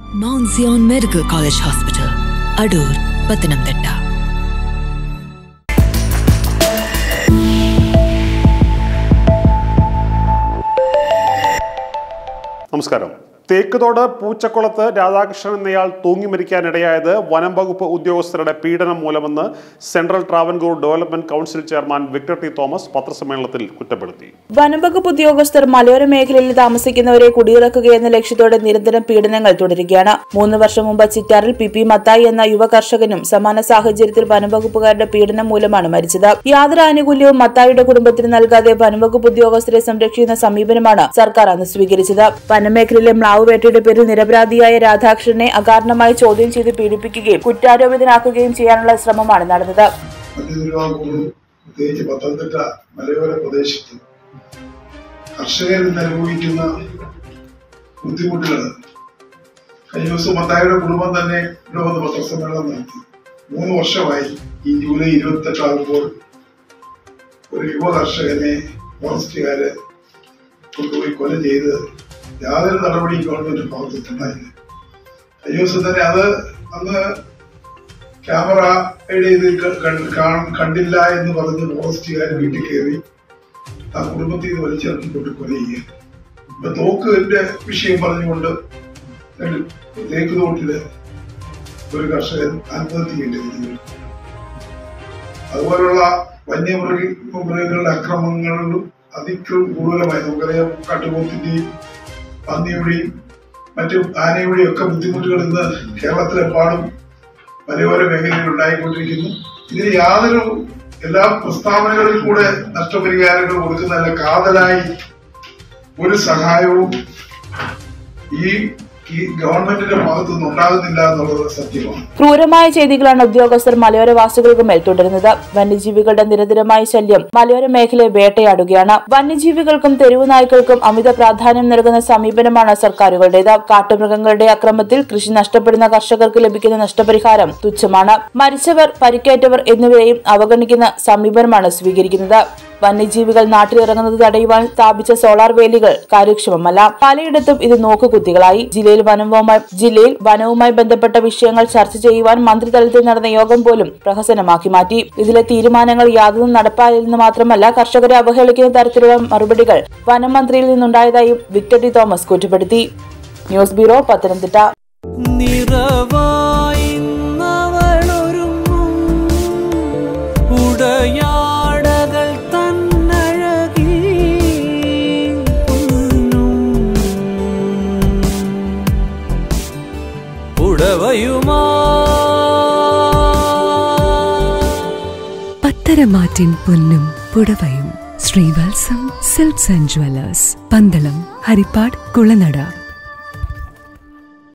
mount Zion medical college hospital Adoor Pathanamthitta നമസ്കാരം തേക്കുതോട് പൂച്ചക്കുളത്ത് രാധാകൃഷ്ണൻ എന്നയാൾ തൂങ്ങി മരിക്കാനിടയായത് വനം വകുപ്പ് ഉദ്യോഗസ്ഥരുടെ പീഡനം മൂലമെന്ന് central Travancore development council chairman Victor T Thomas പത്രസമ്മേളനത്തിൽ കുറ്റപ്പെടുത്തി വനംവകുപ്പ് ഉദ്യോഗസ്ഥർ മലയോര മേഖലയിൽ താമസിക്കുന്നവരെ കുടിയിറക്കുകയെന്ന ലക്ഷ്യത്തോടെ നിരന്തരം പീഡനങ്ങൾ തുടരുകയാണ് മൂന്ന് വർഷം മുമ്പ് ചിറ്റാറിൽ പി പി മത്തായി എന്ന യുവ കർഷകനും സമാന സാഹചര്യത്തിൽ വനംവകുപ്പുകാരുടെ പീഡനം മൂലമാണ് മരിച്ചത് യാതൊരു ആനുകൂല്യവും മത്തായിയുടെ കുടുംബത്തിന് നൽകാതെ വനംവകുപ്പ് ഉദ്യോഗസ്ഥരെ സംരക്ഷിക്കുന്ന സമീപനമാണ് സർക്കാർ അന്ന് സ്വീകരിച്ചത് വനമേഖലയിലെ മ്ലാവ് വേട്ടയുടെ പേരിൽ നിരപരാധിയായ രാധാകൃഷ്ണനെ അകാരണമായി ചോദ്യം ചെയ്ത് പീഡിപ്പിക്കുകയും കുറ്റാരോപിതനാക്കുകയും ചെയ്യാനുള്ള ശ്രമമാണ് നടന്നത് മധ്യതിരുവാങ്കൂറും പ്രത്യേകിച്ച് പത്തനംതിട്ട മലയോര പ്രദേശത്ത് കർഷകരിൽ നിന്ന് അനുഭവിക്കുന്ന ബുദ്ധിമുട്ടുകൾ കഴിഞ്ഞ ദിവസം മത്തായിയുടെ കുടുംബം തന്നെ ഇവിടെ വന്ന് പത്രസമ്മേളനം നടത്തി മൂന്ന് വർഷമായി ഈ ജൂലൈ ഇരുപത്തെട്ടാകുമ്പോൾ ഒരു യുവ കർഷകനെ ഫോറസ്റ്റുകാര് കൊണ്ടുപോയി കൊല ചെയ്ത് യാതൊരു നടപടിയും ഗവൺമെന്റ് ഭാഗത്തുണ്ടായില്ല കഴിഞ്ഞ ദിവസം തന്നെ അത് അന്ന് ക്യാമറയുടെ ഇത് ക- കണ്ട്- കാൺ- കണ്ടില്ല എന്ന് പറഞ്ഞ് ഫോറസ്റ്റുകാർ വീട്ടിൽ കയറി ആ കുടുംബത്തിൽ നിന്ന് വലിച്ചിറക്കിക്കൊണ്ട് കൊല ചെയ്യുക ഇപ്പൊ തോക്കിന്റെ വിഷയം പറഞ്ഞുകൊണ്ട് രണ്ട് തേക്ക് തോട്ടില് ഒരു കർഷകൻ ആത്മഹത്യ ചെയ്യേണ്ടി വന്നു അതുപോലുള്ള വന്യമൃഗ മൃഗങ്ങളുടെ അക്രമങ്ങളിലും അതിക്രം കൂടുതലമായി നമുക്കറിയാം കാട്ടുപോത്തിന്റെയും പന്നിയുടെയും മറ്റും ആനയുടെയും ഒക്കെ ബുദ്ധിമുട്ടുകൾ ഇന്ന് കേരളത്തിലെമ്പാടും മലയോര മേഖലയിൽ ഉണ്ടായിക്കൊണ്ടിരിക്കുന്നു ഇതിന് യാതൊരു എല്ലാ പ്രസ്താവനകളിൽ കൂടെ നഷ്ടപരിഹാരങ്ങൾ കൊടുക്കുന്നതല്ല കാതലായി ഒരു സഹായവും ഈ ഈ ഗവൺമെന്റിന്റെ ഭാഗത്തുനിന്ന് ഉണ്ടാകുന്നില്ല എന്നുള്ളത് സത്യമാണ് ക്രൂരമായ ചെയ്തികളാണ് ഉദ്യോഗസ്ഥർ മലയോരവാസികൾക്ക് മേൽ തുടരുന്നത് വന്യജീവികളുടെ നിരന്തരമായ ശല്യം മലയോര മേഖലയെ വേട്ടയാടുകയാണ് വന്യജീവികൾക്കും തെരുവു നായ്ക്കൾക്കും അമിത പ്രാധാന്യം നൽകുന്ന സമീപനമാണ് സർക്കാരുകളുടേത് കാട്ടുമൃഗങ്ങളുടെ അക്രമത്തിൽ കൃഷി നഷ്ടപ്പെടുന്ന കർഷകർക്ക് ലഭിക്കുന്ന നഷ്ടപരിഹാരം തുച്ഛമാണ് മരിച്ചവർ പരിക്കേറ്റവർ എന്നിവരെയും അവഗണിക്കുന്ന സമീപനമാണ് സ്വീകരിക്കുന്നത് വന്യജീവികൾ നാട്ടിലിറങ്ങുന്നത് തടയുവാൻ സ്ഥാപിച്ച സോളാർ വേലികൾ കാര്യക്ഷമമല്ല പലയിടത്തും ഇത് നോക്കുകുത്തികളായി ജില്ലയിൽ വനവുമായി ജില്ലയിൽ വനവുമായി ബന്ധപ്പെട്ട വിഷയങ്ങൾ ചർച്ച ചെയ്യുവാൻ മന്ത്രിതലത്തിൽ നടന്ന യോഗം പോലും പ്രഹസനമാക്കി മാറ്റി ഇതിലെ തീരുമാനങ്ങൾ യാതൊന്നും നടപ്പായില്ലെന്ന് മാത്രമല്ല കർഷകരെ അവഹേളിക്കുന്ന തരത്തിലുള്ള മറുപടികൾ വനം മന്ത്രിയിൽ നിന്നുണ്ടായതായും വിക്ടർ ടി തോമസ് കുറ്റപ്പെടുത്തി ന്യൂസ് ബ്യൂറോ പത്തനംതിട്ട നിറവായി നവളൊരുങ്ങും ഉടയാടകൾ തന്നഴകി പൊന്നും ഉടവയുമാ പത്തരമാറ്റിൻ പൊന്നും പുടവയും Sreevatsam silks and jewellers Pandalam Haripad Kulanada